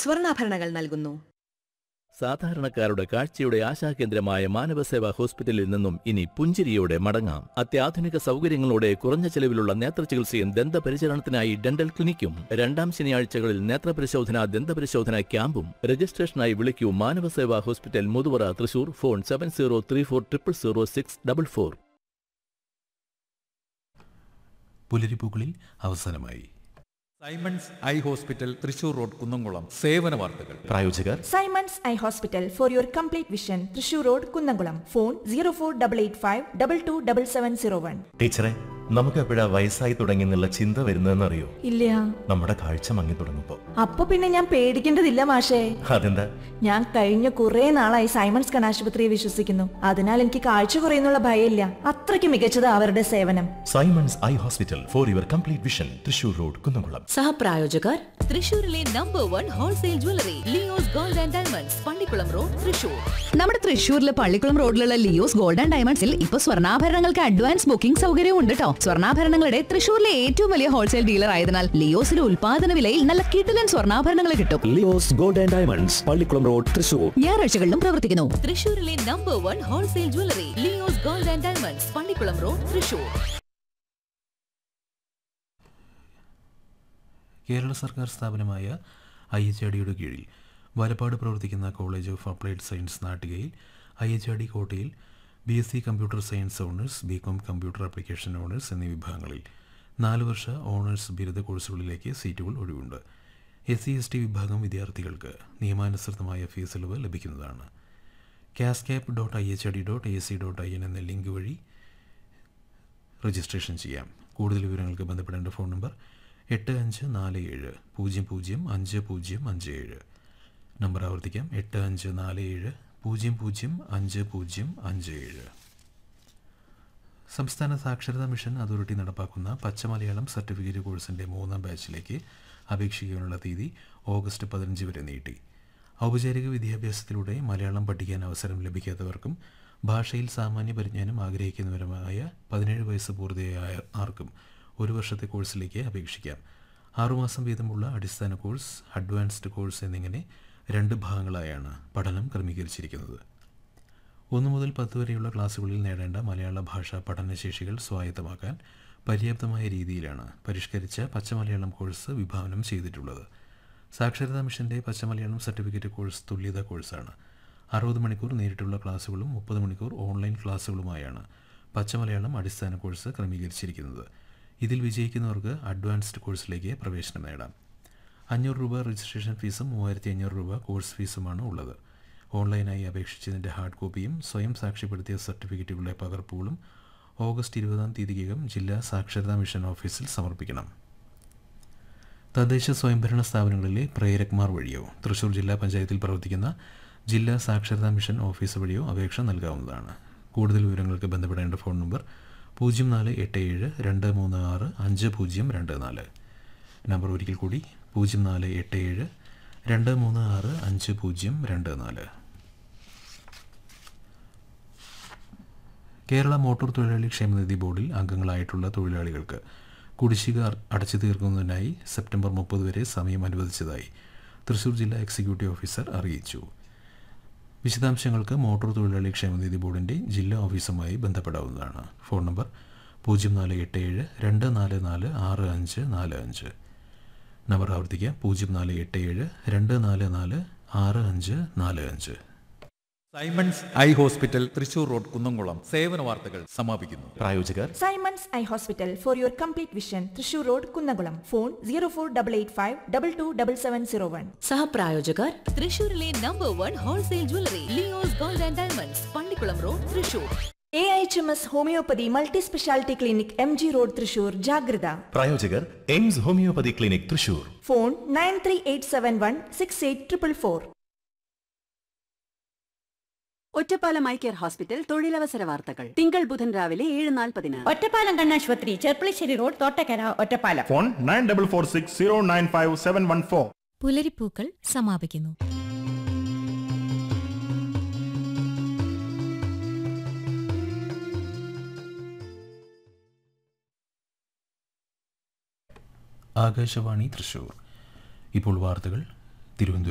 സ്വർണ്ണാഭരണങ്ങൾ നൽകുന്നു സാധാരണക്കാരുടെ കാഴ്ചയുടെ ആശാകേന്ദ്രമായ മാനവസേവാ ഹോസ്പിറ്റലിൽ നിന്നും ഇനി പുഞ്ചിരിയോടെ മടങ്ങാം അത്യാധുനിക സൗകര്യങ്ങളോടെ കുറഞ്ഞ ചെലവിലുള്ള നേത്രചികിത്സയും ദന്തപരിചരണത്തിനായി ഡെന്റൽ ക്ലിനിക്കും രണ്ടാം ശനിയാഴ്ചകളിൽ നേത്രപരിശോധന ദന്തപരിശോധന ക്യാമ്പും രജിസ്ട്രേഷനായി വിളിക്കൂ Manavaseva hospital Muthuvara Thrissur phone seven zero three four triple zero six double four പുലരിപ്പൂക്കളിൽ അവസാനമായി Simon's eye hospital Thrissur road Kunnamkulam സേവന വാർത്തകൾ പ്രായോജകർ Simon's eye hospital for your complete vision Thrissur road Kunnamkulam phone zero four double eight five double two double seven zero one ടീച്ചറെ നമുക്ക് എപ്പോഴാ വയസ്സായി തുടങ്ങി എന്നുള്ള ചിന്ത വരുന്നതെന്നറിയോ ഇല്ല നമ്മുടെ കാഴ്ച മങ്ങി തുടങ്ങുമ്പോ അപ്പൊ പിന്നെ ഞാൻ പേടിക്കേണ്ടതില്ല മാഷേ അതെന്താ ഞാൻ കഴിഞ്ഞ കുറെ നാളായി സൈമൺസ് കണാശുപത്രിയെ വിശ്വസിക്കുന്നു അതിനാൽ എനിക്ക് കാഴ്ച കുറയുന്നുള്ള ഭയമില്ല അത്രയ്ക്ക് മികച്ചത് അവരുടെ സേവനം Simon's eye hospital for your complete vision Thrissur road Kunnamkulam സഹപ്രായോജകർ തൃശൂരിലെ number one wholesale jewellery Leo's gold and diamonds Pallikkulam road Thrissur നമ്മുടെ തൃശ്ശൂരിലെ പള്ളിക്കുളം റോഡിലുള്ള ലിയോസ് ഗോൾഡ് ആൻഡ് ഡയമണ്ട്സിൽ ഇപ്പൊ സ്വർണ്ണാഭരണങ്ങൾക്ക് അഡ്വാൻസ് ബുക്കിംഗ് സൗകര്യവും ഉണ്ട് കേട്ടോ സ്വർണ്ണാഭരണങ്ങളുടെ തൃശ്ശൂരിലെ ഏറ്റവും വലിയ ഹോൾസെയിൽ ഡീലർ ആയതിനാൽ ലിയോസിലെ ഉൽപാദന വിലയിൽ നല്ല കിടിലൻ സ്വർണ്ണാഭരണങ്ങൾ കിട്ടും Leo's gold and diamonds Pallikkulam road Thrissur ഞായറാഴ്ചകളിലും പ്രവർത്തിക്കുന്നു തൃശൂരിലെ number one wholesale jewellery Leo's gold and diamonds Pallikkulam road Thrissur Kerala സർക്കാർ സ്ഥാപനമായ ഐ എച്ച് ആർ ഡിയുടെ കീഴിൽ വലപ്പാട് പ്രവർത്തിക്കുന്ന കോളേജ് ഓഫ് അപ്ലൈഡ് സയൻസ് നാട്ടികയിൽ ഐ എച്ച് ആർ ഡി കോട്ടയിൽ B S C computer science honours B com computer application honours എന്നീ വിഭാഗങ്ങളിൽ നാല് വർഷ ഓണേഴ്സ് ബിരുദ കോഴ്സുകളിലേക്ക് സീറ്റുകൾ ഒഴിവുണ്ട് എസ് സി എസ് ടി വിഭാഗം വിദ്യാർത്ഥികൾക്ക് നിയമാനുസൃതമായ ഫീസ് ഇളവ് ലഭിക്കുന്നതാണ് കാസ്കാപ്പ് dot I H R D dot A C dot I N എന്ന ലിങ്ക് വഴി രജിസ്ട്രേഷൻ ചെയ്യാം കൂടുതൽ വിവരങ്ങൾക്ക് ബന്ധപ്പെടേണ്ട ഫോൺ നമ്പർ എട്ട് അഞ്ച് നാല് ഏഴ് പൂജ്യം പൂജ്യം അഞ്ച് പൂജ്യം അഞ്ച് ഏഴ് നമ്പർ ആവർത്തിക്കാം എട്ട് അഞ്ച് നാല് ഏഴ് പൂജ്യം പൂജ്യം അഞ്ച് പൂജ്യം അഞ്ച് ഏഴ് സംസ്ഥാന സാക്ഷരതാ മിഷൻ അതോറിറ്റി നടപ്പാക്കുന്ന പച്ചമലയാളം സർട്ടിഫിക്കറ്റ് കോഴ്സിൻ്റെ മൂന്നാം ബാച്ചിലേക്ക് അപേക്ഷിക്കാനുള്ള തീയതി ഓഗസ്റ്റ് പതിനഞ്ച് വരെ നീട്ടി ഔപചാരിക വിദ്യാഭ്യാസത്തിലൂടെ മലയാളം പഠിക്കാൻ അവസരം ലഭിക്കാത്തവർക്കും ഭാഷയിൽ സാമാന്യ പരിജ്ഞാനം ആഗ്രഹിക്കുന്നവരുമായ പതിനേഴ് വയസ്സ് പൂർത്തിയായ ആർക്കും ഒരു വർഷത്തെ കോഴ്സിലേക്ക് അപേക്ഷിക്കാം ആറുമാസം വീതമുള്ള അടിസ്ഥാന കോഴ്സ് അഡ്വാൻസ്ഡ് കോഴ്സ് എന്നിങ്ങനെ രണ്ട് ഭാഗങ്ങളായാണ് പഠനം ക്രമീകരിച്ചിരിക്കുന്നത് ഒന്നു മുതൽ പത്ത് വരെയുള്ള ക്ലാസ്സുകളിൽ നേടേണ്ട മലയാള ഭാഷാ പഠനശേഷികൾ സ്വായത്തമാക്കാൻ പര്യാപ്തമായ രീതിയിലാണ് പരിഷ്കരിച്ച പച്ചമലയാളം കോഴ്സ് വിഭാവനം ചെയ്തിട്ടുള്ളത് സാക്ഷരതാ മിഷന്റെ പച്ചമലയാളം സർട്ടിഫിക്കറ്റ് കോഴ്സ് തുല്യതാ കോഴ്സാണ് അറുപത് മണിക്കൂർ നേരിട്ടുള്ള ക്ലാസ്സുകളും മുപ്പത് മണിക്കൂർ ഓൺലൈൻ ക്ലാസ്സുകളുമായാണ് പച്ചമലയാളം അടിസ്ഥാന കോഴ്സ് ക്രമീകരിച്ചിരിക്കുന്നത് ഇതിൽ വിജയിക്കുന്നവർക്ക് അഡ്വാൻസ്ഡ് കോഴ്സിലേക്ക് പ്രവേശനം നേടാം അഞ്ഞൂറ് രൂപ രജിസ്ട്രേഷൻ ഫീസും മൂവായിരത്തി അഞ്ഞൂറ് രൂപ കോഴ്സ് ഫീസുമാണ് ഉള്ളത് ഓൺലൈനായി അപേക്ഷിച്ചതിൻ്റെ ഹാർഡ് കോപ്പിയും സ്വയം സാക്ഷ്യപ്പെടുത്തിയ സർട്ടിഫിക്കറ്റുകളുടെ പകർപ്പുകളും ഓഗസ്റ്റ് ഇരുപതാം തീയതിക്കകം ജില്ലാ സാക്ഷരതാ മിഷൻ ഓഫീസിൽ സമർപ്പിക്കണം തദ്ദേശ സ്വയംഭരണ സ്ഥാപനങ്ങളിലെ പ്രേരക്മാർ വഴിയോ തൃശൂർ ജില്ലാ പഞ്ചായത്തിൽ പ്രവർത്തിക്കുന്ന ജില്ലാ സാക്ഷരതാ മിഷൻ ഓഫീസ് വഴിയോ അപേക്ഷ നൽകാവുന്നതാണ് കൂടുതൽ വിവരങ്ങൾക്ക് ബന്ധപ്പെടേണ്ട ഫോൺ നമ്പർ പൂജ്യം നാല് എട്ട് ഏഴ് രണ്ട് മൂന്ന് ആറ് അഞ്ച് പൂജ്യം രണ്ട് നാല് നമ്പർ ഒരിക്കൽ കൂടി പൂജ്യം നാല് എട്ട് ഏഴ് രണ്ട് മൂന്ന് ആറ് അഞ്ച് പൂജ്യം രണ്ട് നാല് കേരള മോട്ടോർ തൊഴിലാളി ക്ഷേമനിധി ബോർഡിൽ അംഗങ്ങളായിട്ടുള്ള തൊഴിലാളികൾക്ക് കുടിശ്ശിക അടച്ചു തീർക്കുന്നതിനായി സെപ്റ്റംബർ മുപ്പത് വരെ സമയം അനുവദിച്ചതായി തൃശൂർ ജില്ലാ എക്സിക്യൂട്ടീവ് ഓഫീസർ അറിയിച്ചു വിശദാംശങ്ങൾക്ക് മോട്ടോർ തൊഴിലാളി ക്ഷേമനിധി ബോർഡിൻ്റെ ജില്ലാ ഓഫീസുമായി ബന്ധപ്പെടാവുന്നതാണ് ഫോൺ നമ്പർ പൂജ്യം നാല് എട്ട് ഏഴ് രണ്ട് നാല് നാല് ആറ് അഞ്ച് നാല് അഞ്ച് നമ്പർ ആവർത്തിക്കുക പൂജ്യം നാല് എട്ട് ഏഴ് രണ്ട് നാല് നാല് ആറ് അഞ്ച് നാല് അഞ്ച് Simon's eye hospital Thrissur road Kunnamkulam സേവന വാർത്തകൾ സമാപിക്കുന്നു പ്രായോജകർ Simon's eye hospital for your complete vision Thrissur road Kunnamkulam phone zero four double eight five double two double seven zero one സഹപ്രായോജകർ തൃശൂരിലെ number one wholesale jewellery Leo's gold and diamonds Pallikkulam road Thrissur A H M S homoeopathy multi speciality clinic M G road Thrissur ജാഗ്രത പ്രായോജകർ AIMS homoeopathy clinic Thrissur phone nine three eight seven one six eight triple four Ottapalam eye care hospital തൊഴിലവസര വാർത്തകൾ തിങ്കൾ ബുധൻ രാവിലെ ഏഴ് നാൽപ്പതിന് ഒറ്റപ്പാലം കണ്ണാശുപത്രി Cherpulassery road Thottakkara Ottapalam phone nine double four six zero nine five seven one four പുലരിപ്പൂക്കൾ സമാപിക്കുന്നു ആകാശവാണി തൃശൂർ ഇപ്പോൾ വാർത്തകൾ തിരുവനന്തപുരം